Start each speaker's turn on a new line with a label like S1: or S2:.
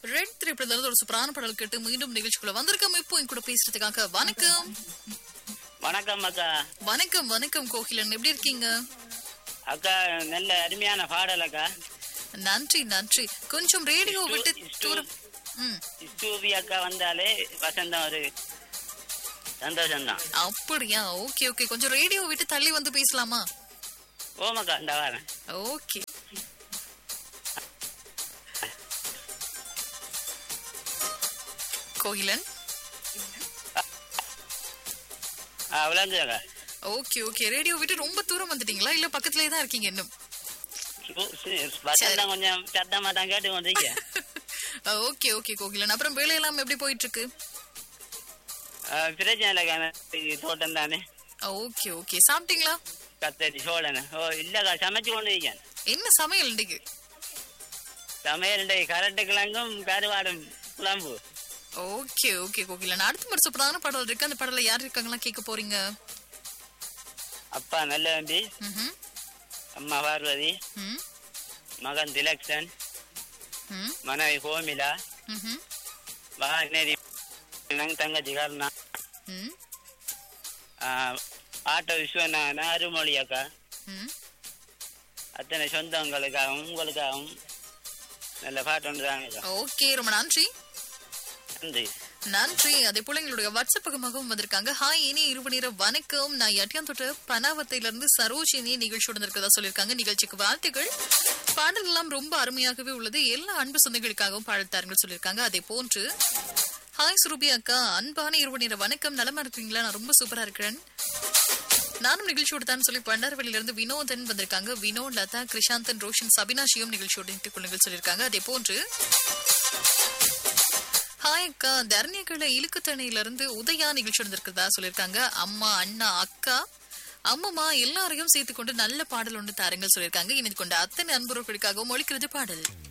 S1: Red திரைப்படத்துல இருந்து ஒரு சூப்பரான பாடல் கேட்டு மீண்டும் நிகழ்ச்சிக்குள்ள வந்திருக்கோம் இப்போ என் கூட பேசுறதுக்காக வணக்கம்
S2: வணக்கம் அக்கா
S1: வணக்கம் வணக்கம் கோகிலன் எப்படி இருக்கீங்க
S2: அக்கா நல்ல அருமையான பாடல் அக்கா
S1: நன்றி நன்றி கொஞ்சம் ரேடியோ
S2: இஷ்டு-
S1: விட்டு
S2: இஷ்டு-
S1: தூரம் ம்
S2: ஸ்டூபி அக்கா வந்தாலே வசந்தம் ஒரு சந்தோஷம் தான்
S1: அப்படியா ஓகே ஓகே கொஞ்சம் ரேடியோ விட்டு தள்ளி வந்து பேசலாமா
S2: ஓமக்கா இந்த வாரேன்
S1: ஓகே கோகிலன்
S2: ஆ விளங்கு அக்கா
S1: ஓகே ஓகே ரேடியோ விட்டு ரொம்ப தூரம் வந்துட்டீங்களா இல்ல பக்கத்துலயே தான் இருக்கீங்க இன்னும்
S2: சு- சு- வசந்தம் கொஞ்சம் சத்தமா தான் கேட்டு கொண்டிருக்கேன்
S1: ஓகே ஓகே கோகிலன் அப்புறம் வேலையெல்லாம் எப்படி போயிட்டு இருக்கு
S2: ஆ, பிரச்சனை இல்லைக்கா இது தோட்டம் தானே
S1: ஓகே ஓகே சாப்பிட்டீங்களா
S2: கத்தரி சோழனை ஓ இல்லக்கா சமைச்சு கொண்டு இருக்கேன்
S1: என்ன சமையல் இன்னைக்கு
S2: சமையல் கரண்ட் கிழங்கும் கருவாடும் குழம்பு
S1: ஓகே ஓகே கோகிலன் அடுத்த ஒரு சூப்பரான பாடல் இருக்கு அந்த பாடல யார் இருக்காங்களா கேட்க போறீங்க
S2: அப்பா நல்ல தம்பி
S1: ம்ஹும்.
S2: அம்மா பார்வதி
S1: ம்
S2: மகன் திலக்ஷன்
S1: ம்
S2: மனைவி கோமிலா
S1: ம்ஹும்.
S2: வாகனேரி தங்கச்சி கருணா
S1: ம்
S2: ஆ, ஆட்டோ விஸ்வநாதன் அருமொழி அக்கா
S1: ம்
S2: அத்தனை சொந்தங்களுக்காகவும் உங்களுக்காகவும் நல்ல பாட்டு ஒன்று தாங்க
S1: ஓகே ரொம்ப நன்றி
S2: நன்றி
S1: நன்றி அதே போல எங்களுடைய வாட்ஸ்அப் பக்கமாகவும் வந்திருக்காங்க ஹாய் இனி இருபது நேரம் வணக்கம் நான் எட்டியாந்தோட்ட பனாவத்தையில இருந்து சரோஜினி நிகழ்ச்சியோட இருக்கிறதா சொல்லியிருக்காங்க நிகழ்ச்சிக்கு வாழ்த்துக்கள் பாடல் எல்லாம் ரொம்ப அருமையாகவே உள்ளது எல்லா அன்பு சொந்தங்களுக்காகவும் பாடல் தாருங்கள் சொல்லியிருக்காங்க அதே போன்று ஹாய் சுருபி அக்கா அன்பான இருபது நேரம் வணக்கம் நலமா இருக்கீங்களா நான் ரொம்ப சூப்பரா இருக்கிறேன் நானும் நிகழ்ச்சியோட தான் சொல்லி பண்டாரவெளியில இருந்து வினோதன் வந்திருக்காங்க வினோத் லதா கிருஷாந்தன் ரோஷன் சபினாஷியும் நிகழ்ச்சியோட இணைத்துக் கொள்ளுங்கள் சொல்லியிருக்காங்க அதே போன்று ஹாய் அக்கா தரணியக்கள இழுக்குத்தணையில இருந்து உதயா நிகழ்ச்சி நடந்திருக்கிறதா சொல்லியிருக்காங்க அம்மா அண்ணா அக்கா அம்மம்மா எல்லாரையும் சேர்த்து கொண்டு நல்ல பாடல் ஒன்று தாருங்கள் சொல்லியிருக்காங்க இணைந்து கொண்ட அத்தனை அன்புறவுகளுக்காகவும் ஒழிக்கிறது பாடல்